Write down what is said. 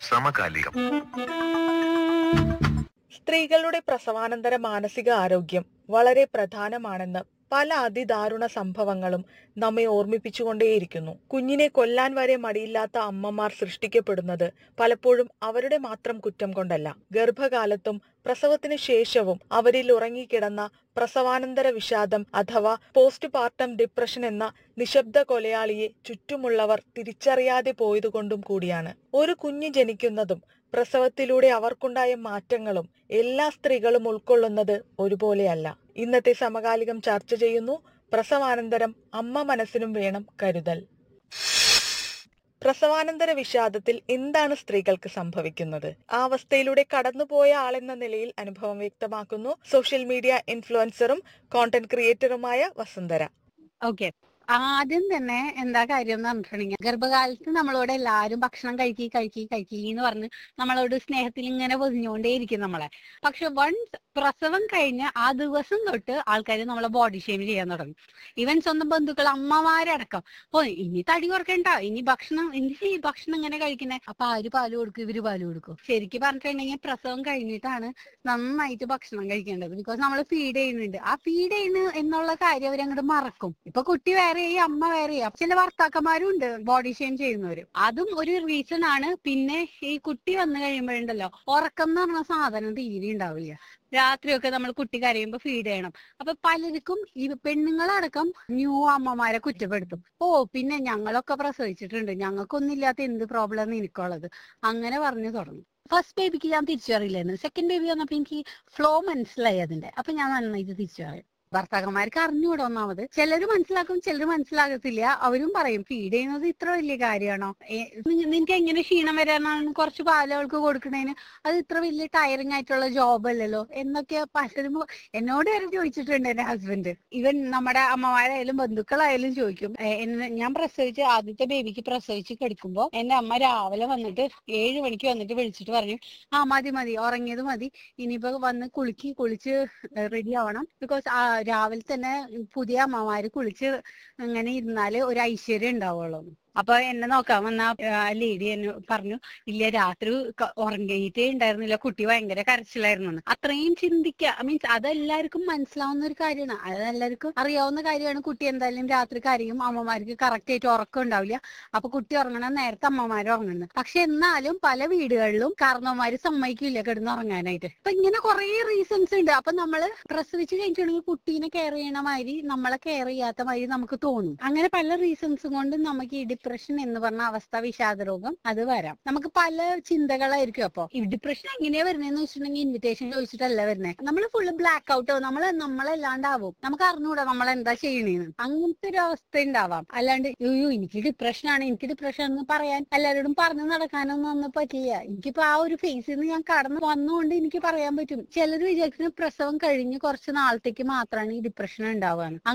സമകാലികം സ്ത്രീകളുടെ പ്രസവാനന്തര മാനസിക ആരോഗ്യം വളരെ പ്രധാനമാണെന്ന് പല അതിദാരുണ സംഭവങ്ങളും നമ്മെ ഓർമ്മിപ്പിച്ചുകൊണ്ടേയിരിക്കുന്നു കുഞ്ഞിനെ കൊല്ലാൻ വരെ മടിയില്ലാത്ത അമ്മമാർ സൃഷ്ടിക്കപ്പെടുന്നത് പലപ്പോഴും അവരുടെ മാത്രം കുറ്റം കൊണ്ടല്ല ഗർഭകാലത്തും പ്രസവത്തിന് ശേഷവും അവരിൽ ഉറങ്ങിക്കിടന്ന പ്രസവാനന്തര വിഷാദം അഥവാ പോസ്റ്റ് പാർട്ടം ഡിപ്രഷൻ എന്ന നിശബ്ദ കൊലയാളിയെ ചുറ്റുമുള്ളവർ തിരിച്ചറിയാതെ പോയതുകൊണ്ടും കൂടിയാണ് ഒരു കുഞ്ഞ് ജനിക്കുന്നതും പ്രസവത്തിലൂടെ അവർക്കുണ്ടായ മാറ്റങ്ങളും എല്ലാ സ്ത്രീകളും ഉൾക്കൊള്ളുന്നത് ഒരുപോലെയല്ല ഇന്നത്തെ സമകാലികം ചർച്ച ചെയ്യുന്നു പ്രസവാനന്തരം അമ്മ മനസ്സിനും വേണം കരുതൽ പ്രസവാനന്തര വിഷാദത്തിൽ എന്താണ് സ്ത്രീകൾക്ക് സംഭവിക്കുന്നത് ആ അവസ്ഥയിലൂടെ കടന്നുപോയ ആളെന്ന നിലയിൽ അനുഭവം വ്യക്തമാക്കുന്നു സോഷ്യൽ മീഡിയ ഇൻഫ്ലുവൻസറും കോണ്ടന്റ് ക്രിയേറ്ററുമായ വസുന്ധര ഓക്കെ ആദ്യം തന്നെ എന്താ കാര്യം എന്ന് പറഞ്ഞിട്ടുണ്ടെങ്കിൽ ഗർഭകാലത്ത് നമ്മളോട് എല്ലാവരും ഭക്ഷണം കഴിക്കി കഴിക്കി കഴിക്കി എന്ന് പറഞ്ഞ് നമ്മളോട് സ്നേഹത്തിൽ ഇങ്ങനെ പൊതിഞ്ഞുകൊണ്ടേയിരിക്കും നമ്മളെ പക്ഷെ വൺസ് പ്രസവം കഴിഞ്ഞ് ആ ദിവസം തൊട്ട് ആൾക്കാർ നമ്മളെ ബോഡി ഷെയിം ചെയ്യാൻ തുടങ്ങി ഈവൻ സ്വന്തം ബന്ധുക്കൾ അമ്മമാരടക്കം ഓ ഇനി തടി കുറക്കണ്ട ഇനി ഭക്ഷണം ഇനി ഈ ഭക്ഷണം ഇങ്ങനെ കഴിക്കുന്നേ അപ്പൊ ആര് പാല് കൊടുക്കും ഇവര് പാല് കൊടുക്കും ശരിക്കും പറഞ്ഞിട്ടുണ്ടെങ്കിൽ പ്രസവം കഴിഞ്ഞിട്ടാണ് നന്നായിട്ട് ഭക്ഷണം കഴിക്കേണ്ടത് ബിക്കോസ് നമ്മൾ ഫീഡ് ചെയ്യുന്നുണ്ട് ആ ഫീഡ് ചെയ്യുന്നു എന്നുള്ള കാര്യം അവരങ്ങോട്ട് മറക്കും ഇപ്പൊ കുട്ടി വേറെ ഈ അമ്മ വേറെ ചില ഭർത്താക്കന്മാരും ഉണ്ട് ബോഡി ഷെയിം ചെയ്യുന്നവര് അതും ഒരു റീസൺ ആണ് പിന്നെ ഈ കുട്ടി വന്നു കഴിയുമ്പോഴുണ്ടല്ലോ ഉറക്കം എന്ന് പറഞ്ഞ സാധനം തീരെ ഉണ്ടാവില്ല രാത്രിയൊക്കെ നമ്മൾ കുട്ടി കരയുമ്പോൾ ഫീഡ് ചെയ്യണം അപ്പൊ പലർക്കും ഈ പെണ്ണുങ്ങളടക്കം ന്യൂ അമ്മമാരെ കുറ്റപ്പെടുത്തും ഓ പിന്നെ ഞങ്ങളൊക്കെ പ്രസവിച്ചിട്ടുണ്ട് ഞങ്ങൾക്കൊന്നും ഇല്ലാത്ത എന്ത് പ്രോബ്ലം എനിക്കുള്ളത് അങ്ങനെ പറഞ്ഞു തുടങ്ങും ഫസ്റ്റ് ബേബിക്ക് ഞാൻ തിരിച്ചറിയില്ലായിരുന്നു സെക്കൻഡ് ബേബി വന്നപ്പോ എനിക്ക് ഫ്ലോ മനസ്സിലായി അതിന്റെ അപ്പൊ ഞാൻ നന്നായിട്ട് തിരിച്ചറിയും ഭർത്താക്കന്മാർക്ക് അറിഞ്ഞുകൂടെ ഒന്നാമത് ചിലര് മനസ്സിലാക്കും ചിലര് മനസ്സിലാകത്തില്ല അവരും പറയും ഫീഡ് ചെയ്യുന്നത് ഇത്ര വലിയ കാര്യമാണോ നിനക്ക് എങ്ങനെ ക്ഷീണം വരാനാണ് കുറച്ച് പാല് അവൾക്ക് കൊടുക്കണേന് അത് ഇത്ര വലിയ ടയറിംഗ് ആയിട്ടുള്ള ജോബ് അല്ലല്ലോ എന്നൊക്കെ പലരും എന്നോട് വരെ ചോദിച്ചിട്ടുണ്ട് എന്റെ ഹസ്ബൻഡ് ഈവൻ നമ്മുടെ അമ്മമാരായാലും ബന്ധുക്കളായാലും ചോദിക്കും "ഏ, എന്നെ ഞാൻ പ്രസവിച്ച് ആദ്യത്തെ ബേബിക്ക് പ്രസവിച്ച് കിടക്കുമ്പോ എന്റെ അമ്മ രാവിലെ വന്നിട്ട് ഏഴ് മണിക്ക് വന്നിട്ട് വിളിച്ചിട്ട് പറഞ്ഞു ആ മതി മതി ഉറങ്ങിയത് മതി ഇനിയിപ്പോ വന്ന് കുളിക്ക് കുളിച്ച് റെഡി ആവണം ബിക്കോസ് രാവിലെ തന്നെ പുതിയ അമ്മമാര് കുളിച്ച് അങ്ങനെ ഇരുന്നാല് ഒരു ഐശ്വര്യം ഉണ്ടാവുള്ളൂ അപ്പൊ എന്നെ നോക്കാൻ വന്ന ലേഡി എന്നെ പറഞ്ഞു ഇല്ല രാത്രി ക- ഉറങ്ങിയിട്ടേ ഉണ്ടായിരുന്നില്ല കുട്ടി ഭയങ്കര കരച്ചിലായിരുന്നു എന്ന്. അത്രയും ചിന്തിക്കുക മീൻസ് അതെല്ലാവർക്കും മനസ്സിലാവുന്ന ഒരു കാര്യമാണ് അതെല്ലാവർക്കും അറിയാവുന്ന കാര്യമാണ് കുട്ടി എന്തായാലും രാത്രി കരയും അമ്മമാർക്ക് കറക്റ്റ് ആയിട്ട് ഉറക്കം ഉണ്ടാവില്ല അപ്പൊ കുട്ടി ഉറങ്ങണ നേരത്തെ അമ്മമാര് ഉറങ്ങുന്നത് പക്ഷെ എന്നാലും പല വീടുകളിലും കാരണവന്മാര് സമ്മതിക്കില്ല കിടന്ന് ഉറങ്ങാനായിട്ട് അപ്പൊ ഇങ്ങനെ കുറെ റീസൺസ് ഉണ്ട് അപ്പൊ നമ്മള് പ്രസവിച്ച് കഴിഞ്ഞിട്ടുണ്ടെങ്കിൽ കുട്ടീനെ കെയർ ചെയ്യണ മാതിരി നമ്മളെ കെയർ ചെയ്യാത്ത മാതിരി നമുക്ക് തോന്നും അങ്ങനെ പല റീസൺസും കൊണ്ട് നമുക്ക് ഈ ഡിപ്രഷൻ എന്ന് പറഞ്ഞ അവസ്ഥ വിഷാദ രോഗം അത് വരാം നമുക്ക് പല ചിന്തകളായിരിക്കും അപ്പൊ ഈ ഡിപ്രഷൻ എങ്ങനെയാ വരുന്നതെന്ന് വെച്ചിട്ടുണ്ടെങ്കിൽ ഇൻവിറ്റേഷൻ ചോദിച്ചിട്ടല്ല വരുന്നത് നമ്മൾ ഫുള്ള് ബ്ലാക്ക് ഔട്ട് ആവും നമ്മൾ നമ്മളല്ലാണ്ടാവും നമുക്ക് അറിഞ്ഞൂടാ നമ്മൾ എന്താ ചെയ്യണേന്ന് അങ്ങനത്തെ ഒരു അവസ്ഥ ഉണ്ടാവാം അല്ലാണ്ട് അയ്യോ എനിക്ക് ഡിപ്രഷൻ ആണ് എനിക്ക് ഡിപ്രഷൻ എന്ന് പറയാൻ എല്ലാവരോടും പറഞ്ഞു നടക്കാനൊന്നും ഒന്നും പറ്റില്ല എനിക്കിപ്പോ ആ ഒരു ഫേസിൽ നിന്ന് ഞാൻ കടന്നു വന്നുകൊണ്ട് എനിക്ക് പറയാൻ പറ്റും ചിലർ വിചാരിക്കുന്ന പ്രസവം കഴിഞ്ഞ് കുറച്ച് നാളത്തേക്ക് മാത്രമാണ് ഈ ഡിപ്രഷൻ ഉണ്ടാവുകയാണ്